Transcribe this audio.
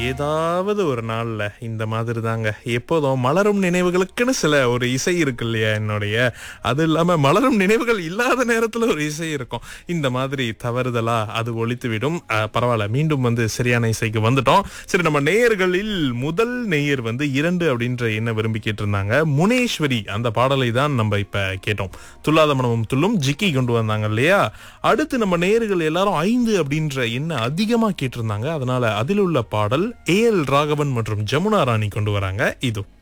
ஏதாவது ஒரு நாள்ல இந்த மாதிரி தாங்க எப்போதும் மலரும் நினைவுகளுக்குன்னு சில ஒரு இசை இருக்கு இல்லையா என்னுடைய அது இல்லாம மலரும் நினைவுகள் இல்லாத நேரத்துல ஒரு இசை இருக்கும் இந்த மாதிரி தவறுதலா அது ஒழித்து விடும் அஹ், பரவாயில்ல மீண்டும் வந்து சரியான இசைக்கு வந்துட்டோம் சரி நம்ம நேயர்களில் முதல் நேயர் வந்து இரண்டு அப்படின்ற என்ன விரும்பி கேட்டிருந்தாங்க முனேஸ்வரி அந்த பாடலை தான் நம்ம இப்ப கேட்டோம் துல்லாத மனமும் துள்ளும் ஜிக்கி கொண்டு வந்தாங்க இல்லையா அடுத்து நம்ம நேயர்கள் எல்லாரும் ஐந்து அப்படின்ற என்ன அதிகமா கேட்டிருந்தாங்க அதனால அதில் உள்ள பாடல் ஏ எல் ராகவன் மற்றும் ஜமுனா ராணி கொண்டு வராங்க இது